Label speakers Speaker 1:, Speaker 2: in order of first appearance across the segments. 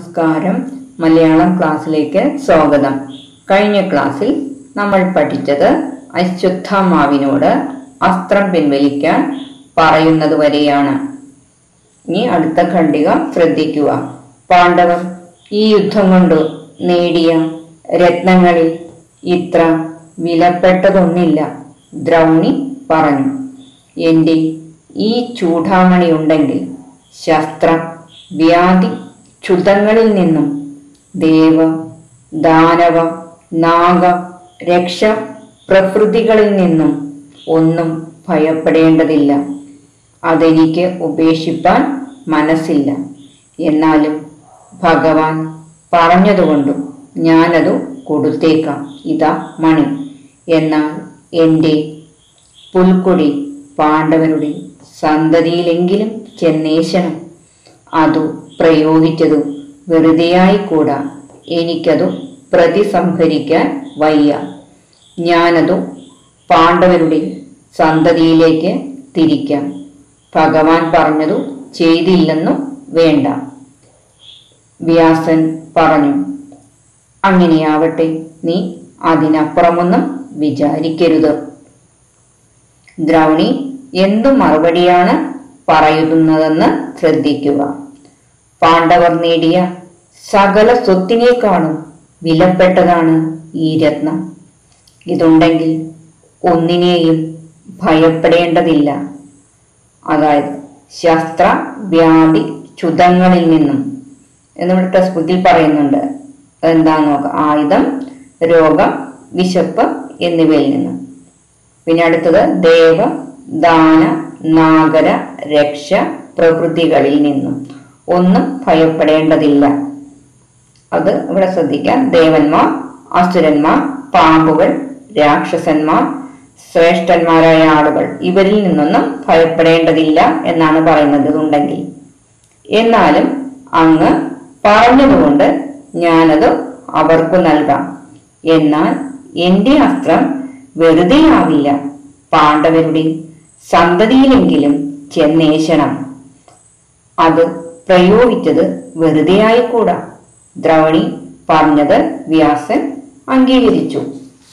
Speaker 1: നമസ്കാരം മലയാളം ക്ലാസ്സിലേക്ക് സ്വാഗതം കഴിഞ്ഞ ക്ലാസ്സിൽ നമ്മൾ പഠിച്ചത് അശ്വത്ഥമാവിനോട് അസ്ത്രം പിൻവലിക്കാൻ പറയുന്നത് വരെയാണ് ഇനി അടുത്ത ഖണ്ഡിക ശ്രദ്ധിക്കുക പാണ്ഡവർ ഈ യുദ്ധം കൊണ്ട് നേടിയ രത്നങ്ങളിൽ ഇത്ര വിലപ്പെട്ടതൊന്നില്ല ദ്രൗണി പറഞ്ഞു എൻ്റെ ഈ ചൂടാമണി ഉണ്ടെങ്കിൽ ശസ്ത്ര വ്യാധി ക്ഷുതങ്ങളിൽ നിന്നും ദേവ ദാനവ നാഗ രക്ഷ പ്രകൃതികളിൽ നിന്നും ഒന്നും ഭയപ്പെടേണ്ടതില്ല അതെനിക്ക് ഉപേക്ഷിപ്പാൻ മനസ്സില്ല എന്നാലും ഭഗവാൻ പറഞ്ഞതുകൊണ്ടും ഞാനതു കൊടുത്തേക്കാം ഇതാ മണി എന്നാൽ എൻ്റെ പുൽക്കൊടി പാണ്ഡവരുടെ സന്തതിയിലെങ്കിലും ചെന്നേശനം അതു പ്രയോഗിച്ചതു വെറുതെയായിക്കൂടാ എനിക്കതു പ്രതിസംഹരിക്കാൻ വയ്യ ഞാനതു പാണ്ഡവരുടെ സന്തതിയിലേക്ക് തിരിക്കാം ഭഗവാൻ പറഞ്ഞതു ചെയ്തില്ലെന്നും വേണ്ട വ്യാസൻ പറഞ്ഞു അങ്ങനെയാവട്ടെ നീ അതിനപ്പുറമൊന്നും വിചാരിക്കരുത് ദ്രൗണി എന്തു മറുപടിയാണ് പറയുന്നതെന്ന് ശ്രദ്ധിക്കുക പാണ്ഡവർ നേടിയ സകല സ്വത്തിനേക്കാളും വിലപ്പെട്ടതാണ് ഈ രത്നം ഇതുണ്ടെങ്കിൽ ഒന്നിനെയും ഭയപ്പെടേണ്ടതില്ല അതായത് ശസ്ത്ര വ്യാധി ക്ഷുതങ്ങളിൽ നിന്നും എന്നിവിടെ ടെക്സ്റ്റ് ബുക്കിൽ പറയുന്നുണ്ട് എന്താന്ന് നോക്കാം ആയുധം രോഗം വിശപ്പ് എന്നിവയിൽ നിന്നും പിന്നെ അടുത്തത് ദേവ ദാന നാഗര രക്ഷ പ്രകൃതികളിൽ നിന്നും ഒന്നും ഭയപ്പെടേണ്ടതില്ല അത് ഇവിടെ ശ്രദ്ധിക്കാം ദേവന്മാർ അസുരന്മാർ പാമ്പുകൾ രാക്ഷസന്മാർ ശ്രേഷ്ഠന്മാരായ ആളുകൾ ഇവരിൽ നിന്നൊന്നും ഭയപ്പെടേണ്ടതില്ല എന്നാണ് പറയുന്നത് ഇതുണ്ടെങ്കിൽ എന്നാലും അങ്ങ് പറഞ്ഞതുകൊണ്ട് ഞാനത് അവർക്ക് നൽകാം എന്നാൽ എന്റെ അസ്ത്രം വെറുതെയാവില്ല പാണ്ഡവരുടെ സന്തതിയിലെങ്കിലും ചെന്നേശണം അത് പ്രയോഗിച്ചത് വെറുതെയായിക്കൂടാ ദ്രവണി പറഞ്ഞത് വ്യാസൻ അംഗീകരിച്ചു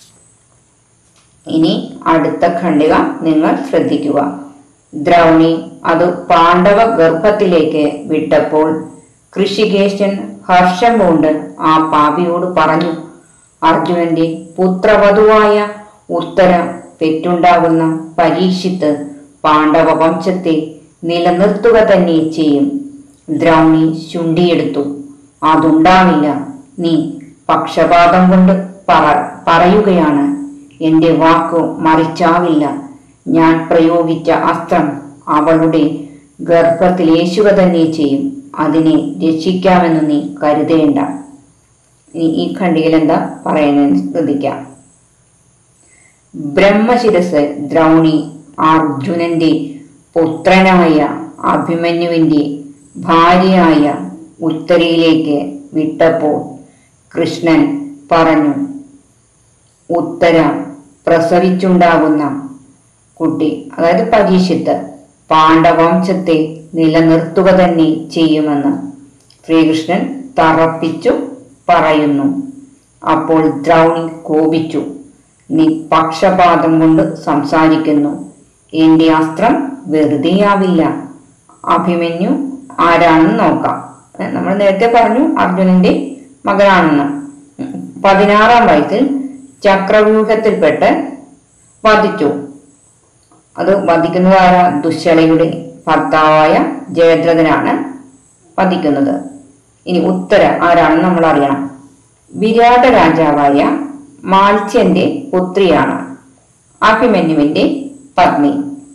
Speaker 1: ഇനി അടുത്ത ഖണ്ഡിക നിങ്ങൾ ശ്രദ്ധിക്കുക ദ്രൗണി അത് പാണ്ഡവ ഗർഭത്തിലേക്ക് വിട്ടപ്പോൾ കൃഷികേശൻ ഹർഷം കൊണ്ട് ആ പാപിയോട് പറഞ്ഞു അർജുനന്റെ പുത്രവധുവായ ഉത്തര പെറ്റുണ്ടാകുന്ന പരീക്ഷിത്ത് പാണ്ഡവ വംശത്തെ നിലനിർത്തുക തന്നെ ചെയ്യും ദ്രൗണി ചുണ്ടിയെടുത്തു അതുണ്ടാവില്ല നീ പക്ഷപാതം കൊണ്ട് പറ പറയുകയാണ് എന്റെ വാക്കു മറിച്ചാവില്ല ഞാൻ പ്രയോഗിച്ച അസ്ത്രം അവളുടെ ഗർഭത്തിൽ യേശുക തന്നെ ചെയ്യും അതിനെ രക്ഷിക്കാമെന്ന് നീ കരുതേണ്ട ഇനി ഈ ഖണ്ഡികയിൽ എന്താ പറയുന്നതെന്ന് ശ്രദ്ധിക്കാം ബ്രഹ്മശിരസ് ദ്രൗണി അർജുനന്റെ പുത്രനായ അഭിമന്യുവിന്റെ ഭാര്യയായ ഉത്തരയിലേക്ക് വിട്ടപ്പോൾ കൃഷ്ണൻ പറഞ്ഞു ഉത്തര പ്രസവിച്ചുണ്ടാകുന്ന കുട്ടി അതായത് പരീക്ഷിത്ത് പാണ്ഡവംശത്തെ നിലനിർത്തുക തന്നെ ചെയ്യുമെന്ന് ശ്രീകൃഷ്ണൻ തറപ്പിച്ചു പറയുന്നു അപ്പോൾ ദ്രൗണി കോപിച്ചു നീ പക്ഷപാതം കൊണ്ട് സംസാരിക്കുന്നു എന്റെ അസ്ത്രം വെറുതെയാവില്ല അഭിമന്യു ആരാണെന്ന് നോക്കാം നമ്മൾ നേരത്തെ പറഞ്ഞു അർജുനന്റെ മകനാണെന്ന് പതിനാറാം വയസ്സിൽ ചക്രവ്യൂഹത്തിൽപ്പെട്ട് വധിച്ചു അത് വധിക്കുന്നത് ആരാ ദുശ്ശളയുടെ ഭർത്താവായ ജയദ്രഥനാണ് വധിക്കുന്നത് ഇനി ഉത്തര ആരാണെന്ന് നമ്മൾ അറിയണം വിരാട രാജാവായ മാത്സ്യന്റെ പുത്രിയാണ് അഭിമന്യുവിന്റെ പത്നി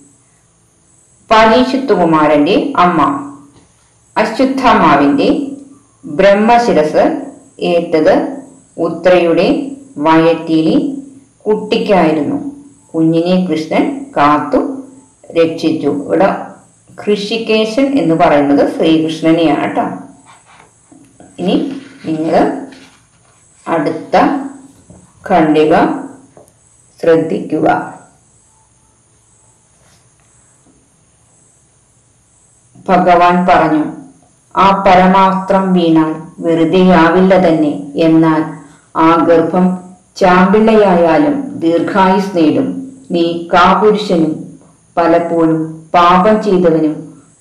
Speaker 1: പരീക്ഷിത്തുകുമാരന്റെ അമ്മ അശ്വത്ഥമാവിന്റെ ബ്രഹ്മശിരസ് ഏറ്റത് ഉത്രയുടെ വയറ്റിലെ കുട്ടിക്കായിരുന്നു കുഞ്ഞിനെ കൃഷ്ണൻ കാത്തു രക്ഷിച്ചു ഇവിടെ കൃഷികേശൻ എന്ന് പറയുന്നത് ശ്രീകൃഷ്ണനെയാണ് കേട്ടോ ഇനി നിങ്ങൾ അടുത്ത ഖണ്ഡിക ശ്രദ്ധിക്കുക ഭഗവാൻ പറഞ്ഞു ആ പരമാസ്ത്രം വീണാൽ വെറുതെയാവില്ല തന്നെ എന്നാൽ ആ ഗർഭം ചാമ്പിള്ളയായാലും ദീർഘായുസ് നേടും നീ കാപുരുഷനും പലപ്പോഴും പാപം ചെയ്തവനും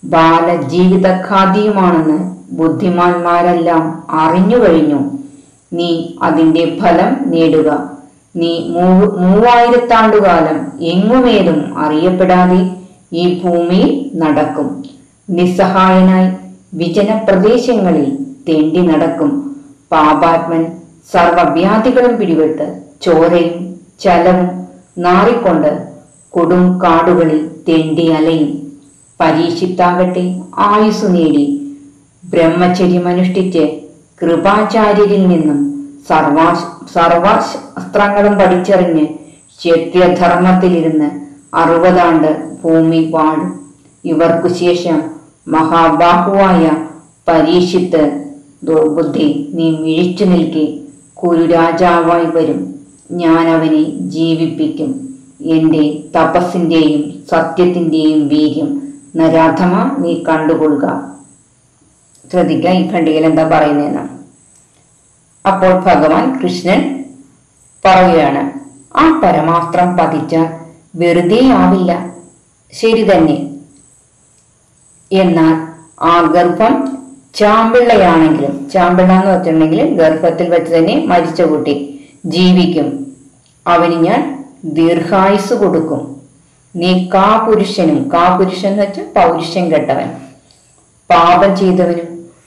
Speaker 1: ബാലജീവിതഖാദിയുമാണെന്ന് ബുദ്ധിമാന്മാരെല്ലാം അറിഞ്ഞു കഴിഞ്ഞു നീ അതിന്റെ ഫലം നേടുക നീ മൂ- മൂവായിരത്താണ്ടുകാലം എങ്ങുമേതും അറിയപ്പെടാതെ ഈ ഭൂമിയിൽ നടക്കും നിസ്സഹായനായി വിജനപ്രദേശങ്ങളിൽ തെണ്ടി നടക്കും പാപാത്മൻ സർവവ്യാധികളും പിടിപെട്ട് ചോരയും ചലവും നാറിക്കൊണ്ട് കൊടും കാടുകളിൽ തെണ്ടി അലയും പരീക്ഷിത്താകട്ടെ ആയുസ് നേടി ബ്രഹ്മചര്യമനുഷ്ഠിച്ച് കൃപാചാര്യരിൽ നിന്നും സർവാ സർവാസ്ത്രങ്ങളും പഠിച്ചറിഞ്ഞ് ക്ഷത്രിയധർമ്മത്തിലിരുന്ന് അറുപതാണ്ട് ഭൂമി വാഴും ഇവർക്കു ശേഷം മഹാബാഹുവായ പരീക്ഷിത്ത് ദുർബുദ്ധി നീ മിഴിച്ചു നിൽക്കെ കുരുരാജാവായി വരും ഞാൻ അവനെ ജീവിപ്പിക്കും എന്റെ തപസ്സിന്റെയും സത്യത്തിന്റെയും വീര്യം നരാധമ നീ കണ്ടുകൊള്ളുക ശ്രദ്ധിക്കുക ഈ ഖണ്ഡികയിൽ എന്താ പറയുന്നതെന്ന് അപ്പോൾ ഭഗവാൻ കൃഷ്ണൻ പറയുകയാണ് ആ പരമാസ്ത്രം പതിച്ചാൽ വെറുതെ ആവില്ല ശരി തന്നെ എന്നാൽ ആ ഗർഭം ചാമ്പിള്ളയാണെങ്കിലും ചാമ്പിള്ള എന്ന് വെച്ചിട്ടുണ്ടെങ്കിൽ ഗർഭത്തിൽ വെച്ച് തന്നെ മരിച്ച കുട്ടി ജീവിക്കും അവന് ഞാൻ ദീർഘായുസ് കൊടുക്കും നീ കാപുരുഷനും കാപുരുഷൻ എന്ന് വെച്ചാൽ പൗരുഷൻ കെട്ടവൻ പാപം ചെയ്തവനും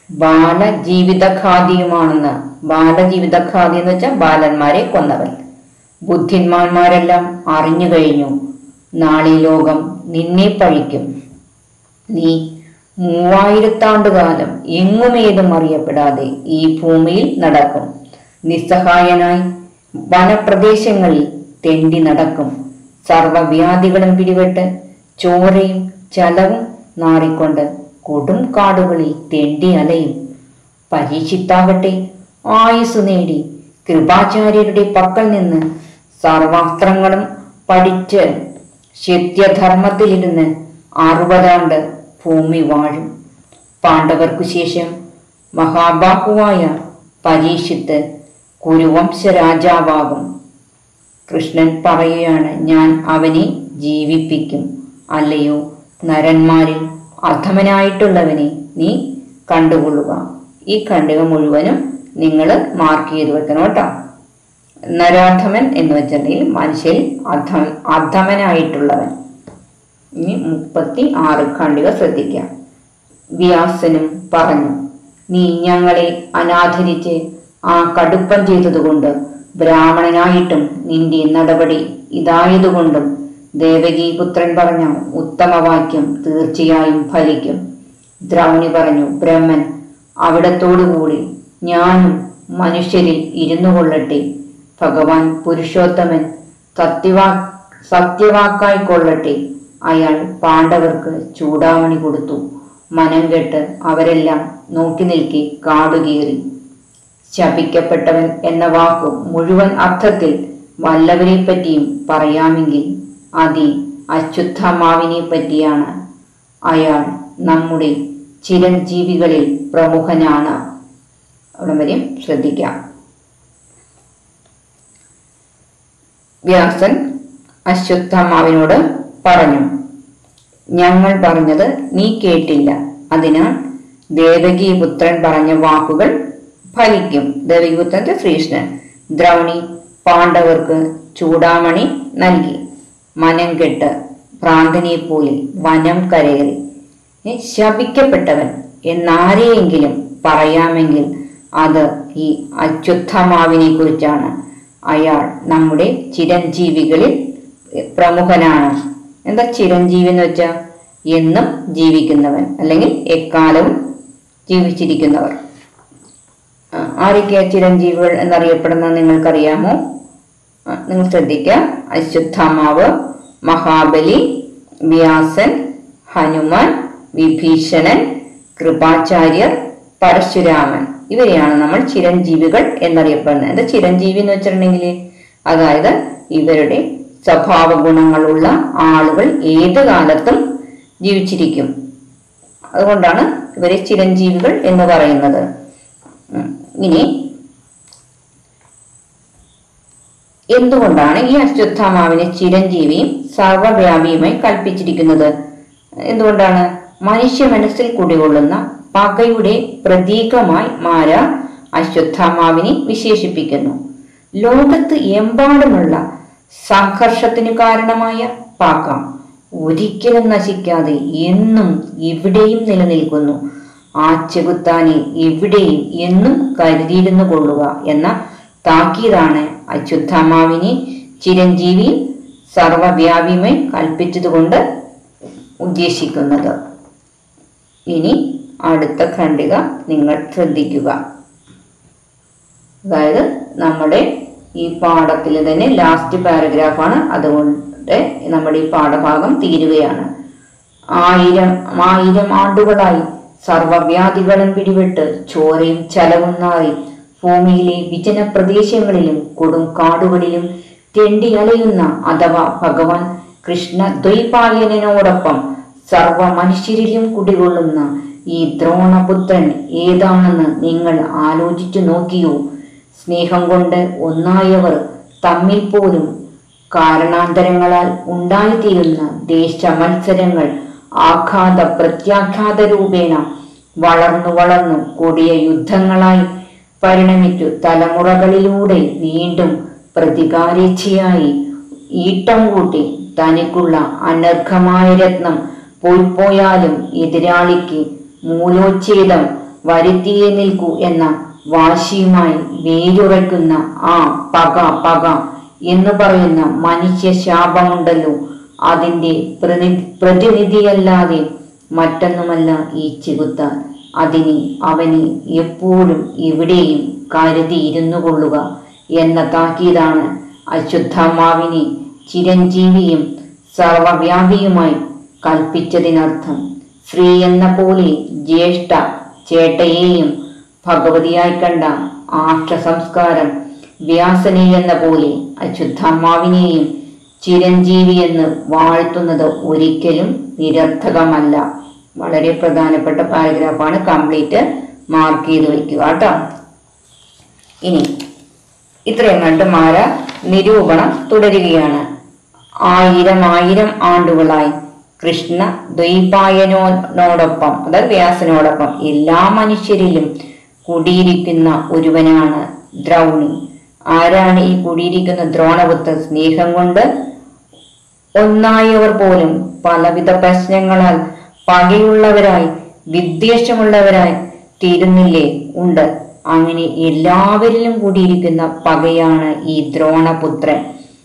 Speaker 1: ബാലജീവിതഖാദിയുമാണെന്ന് ബാലജീവിതഖാദി എന്ന് വെച്ചാൽ ബാലന്മാരെ കൊന്നവൻ ബുദ്ധിന്മാന്മാരെല്ലാം അറിഞ്ഞു കഴിഞ്ഞു നാളെ ലോകം നിന്നെ പഴിക്കും നീ മൂവായിരത്താണ്ടുകാലം എങ്ങുമേതും അറിയപ്പെടാതെ ഈ ഭൂമിയിൽ നടക്കും നിസ്സഹായനായി വനപ്രദേശങ്ങളിൽ തെണ്ടി നടക്കും സർവവ്യാധികളും പിടിപെട്ട് ചോരയും ചലവും നാറിക്കൊണ്ട് കൊടും കാടുകളിൽ തെണ്ടി അലയും പരീക്ഷിത്താകട്ടെ ആയുസ് നേടി കൃപാചാര്യരുടെ പക്കൽ നിന്ന് സർവാസ്ത്രങ്ങളും പഠിച്ച് ശത്യധർമ്മത്തിലിരുന്ന് അറുപതാണ്ട് ഭൂമി വാഴും പാണ്ഡവർക്കു ശേഷം മഹാബാഹുവായ പരീക്ഷിത്ത് കുരുവംശ രാജാവാകും കൃഷ്ണൻ പറയുകയാണ് ഞാൻ അവനെ ജീവിപ്പിക്കും അല്ലയോ നരന്മാരിൽ അധമനായിട്ടുള്ളവനെ നീ കണ്ടുകൊള്ളുക ഈ ഖണ്ഡിക മുഴുവനും നിങ്ങൾ മാർക്ക് ചെയ്ത് വെക്കണം കേട്ടോ നരാധമൻ എന്ന് വെച്ചിട്ടുണ്ടെങ്കിൽ മനുഷ്യരിൽ അധ അധമനായിട്ടുള്ളവൻ ഇനി മുപ്പത്തി ആറ് ഖണ്ഡിക ശ്രദ്ധിക്കാം വ്യാസനും പറഞ്ഞു നീ ഞങ്ങളെ അനാദരിച്ച് ആ കടുപ്പം ചെയ്തതുകൊണ്ട് ബ്രാഹ്മണനായിട്ടും നിന്റെ നടപടി ഇതായതുകൊണ്ടും ദേവകി പുത്രൻ പറഞ്ഞ ഉത്തമവാക്യം തീർച്ചയായും ഫലിക്കും ദ്രൗണി പറഞ്ഞു ബ്രഹ്മൻ അവിടത്തോടുകൂടി ഞാനും മനുഷ്യരിൽ ഇരുന്നു കൊള്ളട്ടെ ഭഗവാൻ പുരുഷോത്തമൻ സത്യവാ സത്യവാക്കായി കൊള്ളട്ടെ അയാൾ പാണ്ഡവർക്ക് ചൂടാമണി കൊടുത്തു മനം കെട്ട് അവരെല്ലാം നോക്കി നിൽക്കി കാടുകീറി ശപിക്കപ്പെട്ടവൻ എന്ന വാക്ക് മുഴുവൻ അർത്ഥത്തിൽ വല്ലവരെ പറ്റിയും പറയാമെങ്കിൽ അതി അച്യുത്തമാവിനെ പറ്റിയാണ് അയാൾ നമ്മുടെ ചിരഞ്ജീവികളിൽ പ്രമുഖനാണ് അവിടെ വരെയും ശ്രദ്ധിക്കാം വ്യാസൻ അശ്വത്ഥമാവിനോട് പറഞ്ഞു ഞങ്ങൾ പറഞ്ഞത് നീ കേട്ടില്ല അതിനാൽ ദേവകി പുത്രൻ പറഞ്ഞ വാക്കുകൾ ഫലിക്കും ദേവകി പുത്രന്റെ ശ്രീകൃഷ്ണൻ ദ്രൗണി പാണ്ഡവർക്ക് ചൂടാമണി നൽകി മനം കെട്ട് ഭ്രാന്തനെ പോലെ വനം കരയേറി ഏ, ശപിക്കപ്പെട്ടവൻ എന്നാരെയെങ്കിലും പറയാമെങ്കിൽ അത് ഈ അച്യുത്തമാവിനെ കുറിച്ചാണ് അയാൾ നമ്മുടെ ചിരഞ്ജീവികളിൽ പ്രമുഖനാണ് എന്താ ചിരഞ്ജീവി എന്ന് വെച്ചാൽ എന്നും ജീവിക്കുന്നവൻ അല്ലെങ്കിൽ എക്കാലവും ജീവിച്ചിരിക്കുന്നവർ ആ, ആരൊക്കെയാ ചിരഞ്ജീവികൾ എന്നറിയപ്പെടുന്ന നിങ്ങൾക്കറിയാമോ ആ, നിങ്ങൾ ശ്രദ്ധിക്കുക അശ്വത്ഥമാവ് മഹാബലി വ്യാസൻ ഹനുമാൻ വിഭീഷണൻ കൃപാചാര്യർ പരശുരാമൻ ഇവരെയാണ് നമ്മൾ ചിരഞ്ജീവികൾ എന്നറിയപ്പെടുന്നത് എന്താ ചിരഞ്ജീവി എന്ന് വെച്ചിട്ടുണ്ടെങ്കിൽ അതായത് ഇവരുടെ സ്വഭാവ ഗുണങ്ങളുള്ള ആളുകൾ ഏത് കാലത്തും ജീവിച്ചിരിക്കും അതുകൊണ്ടാണ് ഇവരെ ചിരഞ്ജീവികൾ എന്ന് പറയുന്നത് ഉം. ഇനി എന്തുകൊണ്ടാണ് ഈ അശ്വത്ഥാമാവിനെ ചിരഞ്ജീവിയും സർവവ്യാപിയുമായി കൽപ്പിച്ചിരിക്കുന്നത് എന്തുകൊണ്ടാണ് മനുഷ്യ മനസ്സിൽ കുടികൊള്ളുന്ന പകയുടെ പ്രതീകമായി മാര അശ്വത്ഥാമാവിനെ വിശേഷിപ്പിക്കുന്നു ലോകത്ത് എമ്പാടുമുള്ള സംഘർഷത്തിന് കാരണമായ പക ഒരിക്കലും നശിക്കാതെ എന്നും എവിടെയും നിലനിൽക്കുന്നു ആ ചെകുത്താനെ എവിടെയും എന്നും കരുതിയിരുന്നു കൊള്ളുക എന്ന താക്കീതാണ് അച്യുത്താമാവിനെ ചിരഞ്ജീവിയും സർവവ്യാപിയുമായി കൽപ്പിച്ചതുകൊണ്ട് ഉദ്ദേശിക്കുന്നത് ഇനി അടുത്ത ഖണ്ഡിക നിങ്ങൾ ശ്രദ്ധിക്കുക അതായത് നമ്മുടെ ഈ പാഠത്തിൽ തന്നെ ലാസ്റ്റ് പാരഗ്രാഫാണ് അതുകൊണ്ട് നമ്മുടെ ഈ പാഠഭാഗം തീരുകയാണ് ആയിരം ആയിരം ആണ്ടുകളായി സർവവ്യാധികളും പിടിപെട്ട് ചോരയും ചലവും നാറി ഭൂമിയിലെ വിജന പ്രദേശങ്ങളിലും കൊടും കാടുകളിലും തെണ്ടി അലയുന്ന അഥവാ ഭഗവാൻ കൃഷ്ണ ദ്വൈപായനോടൊപ്പം സർവ മനുഷ്യരിലും കുടികൊള്ളുന്ന ഈ ദ്രോണപുത്രൻ ഏതാണെന്ന് നിങ്ങൾ ആലോചിച്ചു നോക്കിയോ സ്നേഹം കൊണ്ട് ഒന്നായവർ തമ്മിൽ പോലും കാരണാന്തരങ്ങളാൽ ഉണ്ടായിത്തീരുന്ന ദേശ മത്സരങ്ങൾ ആഘാത പ്രത്യാഘാത രൂപേണ വളർന്നു വളർന്നു കൊടിയ യുദ്ധങ്ങളായി പരിണമിച്ചു തലമുറകളിലൂടെ വീണ്ടും പ്രതികാരേച്ഛയായി ഈട്ടം കൂട്ടി തനിക്കുള്ള അനർഘമായ രത്നം പോയിപ്പോയാലും എതിരാളിക്ക് മൂലോച്ഛേദം വരുത്തിയേ നിൽക്കൂ എന്ന വാശിയുമായി വേരുറയ്ക്കുന്ന ആ പക പക എന്ന് പറയുന്ന മനുഷ്യ ശാപമുണ്ടല്ലോ അതിന്റെ പ്രതി പ്രതിനിധിയല്ലാതെ മറ്റൊന്നുമല്ല ഈ ചെകുത്താൻ അതിനെ അവനെ എപ്പോഴും എവിടെയും കരുതിയിരുന്നു കൊള്ളുക എന്ന താക്കീതാണ് അശുദ്ധമാവിനെ ചിരഞ്ജീവിയും സർവവ്യാപിയുമായി കൽപ്പിച്ചതിനർത്ഥം ശ്രീ എന്ന പോലെ ജ്യേഷ്ഠ ചേട്ടയെയും ഭഗവതിയായി കണ്ട ആഷ്ട സംസ്കാരം വ്യാസനെ എന്ന പോലെ അശുദ്ധമാവിനെയും ചിരഞ്ജീവി എന്ന് വാഴ്ത്തുന്നത് ഒരിക്കലും നിരർത്ഥകമല്ല വളരെ പ്രധാനപ്പെട്ട പാരഗ്രാഫാണ് കംപ്ലീറ്റ് മാർക്ക് ചെയ്ത് വെക്കുക കേട്ടോ ഇനി ഇത്രയും കണ്ട് മാര നിരൂപണം തുടരുകയാണ് ആയിരം ആയിരം ആണ്ടുകളായി കൃഷ്ണ ദ്വൈപായനോടൊപ്പം അതായത് വ്യാസനോടൊപ്പം എല്ലാ മനുഷ്യരിലും കുടിയിരിക്കുന്ന ഒരുവനാണ് ദ്രൗണി ആരാണ് ഈ കുടിയിരിക്കുന്ന ദ്രോണപുത്രൻ സ്നേഹം കൊണ്ട് ഒന്നായവർ പോലും പലവിധ പ്രശ്നങ്ങളാൽ പകയുള്ളവരായി വിദ്വേഷമുള്ളവരായി തീരുന്നില്ലേ ഉണ്ട് അങ്ങനെ എല്ലാവരിലും കൂടിയിരിക്കുന്ന പകയാണ് ഈ ദ്രോണപുത്രൻ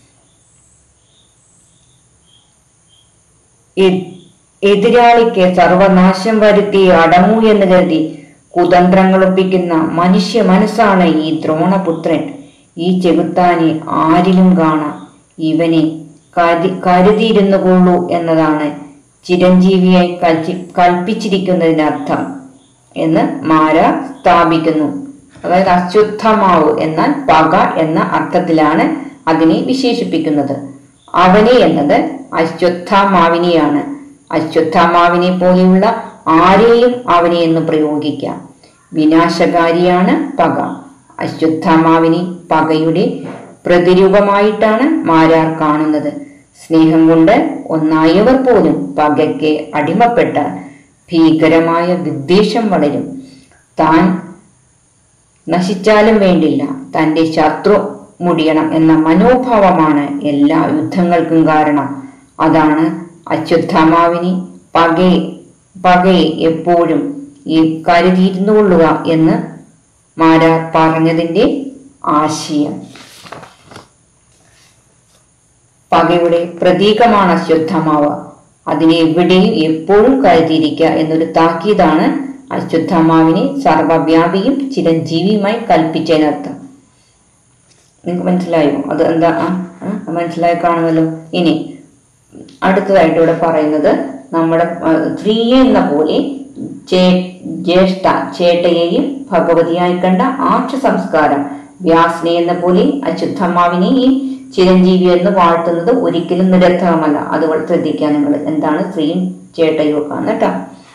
Speaker 1: എ- എതിരാളിക്ക് സർവനാശം വരുത്തി അടങ്ങൂ എന്ന് കരുതി കുതന്ത്രങ്ങൾ ഒപ്പിക്കുന്ന മനുഷ്യ മനസ്സാണ് ഈ ദ്രോണപുത്രൻ ഈ ചെകുത്താനെ ആരിലും കാണാം ഇവനെ കരുതി കരുതിയിരുന്നു കൊള്ളൂ എന്നതാണ് ചിരഞ്ജീവിയായി കൽപ്പി കൽപ്പിച്ചിരിക്കുന്നതിനർത്ഥം എന്ന് മാര സ്ഥാപിക്കുന്നു അതായത് അശുദ്ധമാവ് എന്നാൽ പക എന്ന അർത്ഥത്തിലാണ് അതിനെ വിശേഷിപ്പിക്കുന്നത് അവനെ എന്നത് അശ്വത്ഥമാവിനെയാണ് അശ്വത്ഥമാവിനെ പോലെയുള്ള ആരെയും അവനെ എന്ന് പ്രയോഗിക്കാം വിനാശകാരിയാണ് പക അശ്വത്ഥമാവിനെ പകയുടെ പ്രതിരൂപമായിട്ടാണ് മാരാർ കാണുന്നത് സ്നേഹം കൊണ്ട് ഒന്നായവർ പോലും പകയ്ക്ക് അടിമപ്പെട്ട ഭീകരമായ വിദ്വേഷം വളരും താൻ നശിച്ചാലും വേണ്ടില്ല തന്റെ ശത്രു മുടിയണം എന്ന മനോഭാവമാണ് എല്ലാ യുദ്ധങ്ങൾക്കും കാരണം അതാണ് അച്യുത്തമാവിനി പകയെ പകയെ എപ്പോഴും ഈ കരുതിയിരുന്നു കൊള്ളുക എന്ന് മാരാർ പറഞ്ഞതിന്റെ ആശയം പകയുടെ പ്രതീകമാണ് അശ്വത്ഥമാവ് അതിനെ എവിടെയും എപ്പോഴും കരുതിയിരിക്കുക എന്നൊരു താക്കീതാണ് അശ്വത്ഥമാവിനെ സർവവ്യാപിയും ചിരഞ്ജീവിയുമായി കൽപ്പിച്ചതിനർത്ഥം നിങ്ങൾക്ക് മനസ്സിലായോ അത് എന്താ ആ, ആ, മനസ്സിലായി കാണുമല്ലോ ഇനി അടുത്തതായിട്ട് ഇവിടെ പറയുന്നത് നമ്മുടെ ആ, സ്ത്രീയെ എന്ന പോലെ ചേ- ജ്യേഷ്ഠ ചേട്ടയെയും ഭഗവതിയായി കണ്ട ആക്ഷ സംസ്കാരം വ്യാസനെ എന്ന പോലെ അശുദ്ധമാവിനെയും ചിരഞ്ജീവി എന്ന് വാഴ്ത്തുന്നത് ഒരിക്കലും നിരർത്ഥകമല്ല അതുകൊണ്ട് ശ്രദ്ധിക്കുക നിങ്ങൾ എന്താണ് സ്ത്രീയും ചേട്ടയും ഒക്കെ ആണ് കേട്ടോ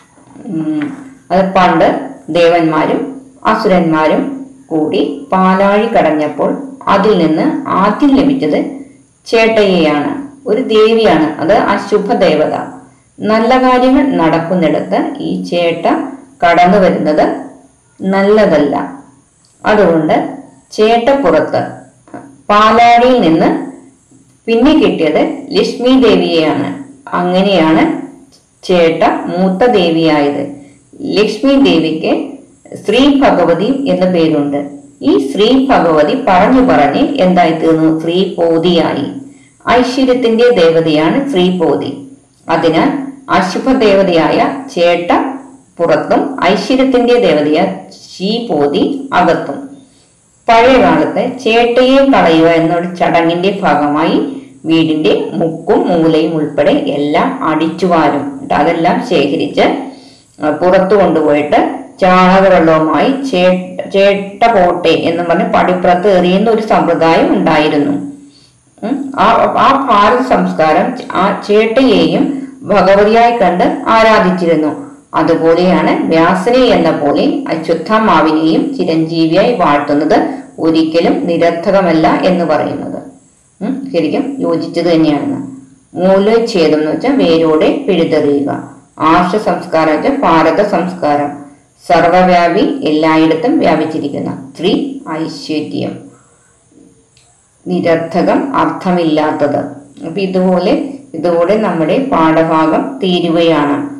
Speaker 1: ഉം, അത് പണ്ട് ദേവന്മാരും അസുരന്മാരും കൂടി പാലാഴി കടഞ്ഞപ്പോൾ അതിൽ നിന്ന് ആദ്യം ലഭിച്ചത് ചേട്ടയ്യയാണ് ഒരു ദേവിയാണ് അത് അശുഭ ദേവത നല്ല കാര്യങ്ങൾ നടക്കുന്നിടത്ത് ഈ ചേട്ട കടന്നു വരുന്നത് നല്ലതല്ല അതുകൊണ്ട് ചേട്ടപ്പുറത്ത് പാലാഴിയിൽ നിന്ന് പിന്നെ കിട്ടിയത് ലക്ഷ്മി ദേവിയെയാണ് അങ്ങനെയാണ് ചേട്ട മൂത്ത ദേവിയായത് ലക്ഷ്മി ദേവിക്ക് ശ്രീ ഭഗവതി എന്ന പേരുണ്ട് ഈ ശ്രീ ഭഗവതി പറഞ്ഞു പറഞ്ഞ് എന്തായി തീർന്നു ശ്രീപോതിയായി ഐശ്വര്യത്തിന്റെ ദേവതയാണ് ശ്രീപോതി അതിനാൽ അശുഭ ദേവതയായ ചേട്ട പുറത്തും ഐശ്വര്യത്തിന്റെ ദേവതയായ ശ്രീപോതി അകത്തും പഴയ കാലത്ത് ചേട്ടയെ കളയുക എന്നൊരു ചടങ്ങിന്റെ ഭാഗമായി വീടിന്റെ മുക്കും മൂലയും ഉൾപ്പെടെ എല്ലാം അടിച്ചു വാരും എന്നിട്ട് അതെല്ലാം ശേഖരിച്ച് ആ, പുറത്തു കൊണ്ടുപോയിട്ട് ചാണകവെള്ളവുമായി ചേ- ചേട്ട പോട്ടെ എന്ന് പറഞ്ഞ് പടിപ്പുറത്ത് എറിയുന്ന ഒരു സമ്പ്രദായം ഉണ്ടായിരുന്നു ഉം. ആ ആ ഭാരത സംസ്കാരം ആ ചേട്ടയെയും ഭഗവതിയായി കണ്ട് ആരാധിച്ചിരുന്നു അതുപോലെയാണ് വ്യാസനെ എന്ന പോലെ അശ്വത്ഥമാവിനെയും ചിരഞ്ജീവിയായി വാഴ്ത്തുന്നത് ഒരിക്കലും നിരർത്ഥകമല്ല എന്ന് പറയുന്നത് ഉം. ശരിക്കും യോജിച്ചത് തന്നെയാണ് മൂലച്ഛേദം എന്ന് വെച്ചാൽ വേരോടെ പിഴുതെറിയുക ആർഷ സംസ്കാരം വെച്ചാൽ ഭാരത സംസ്കാരം സർവവ്യാപി എല്ലായിടത്തും വ്യാപിച്ചിരിക്കുന്ന സ്ത്രീ ഐശ്വര്യം നിരർത്ഥകം അർത്ഥമില്ലാത്തത് അപ്പൊ ഇതുപോലെ ഇതുകൂടെ നമ്മുടെ പാഠഭാഗം തീരുകയാണ്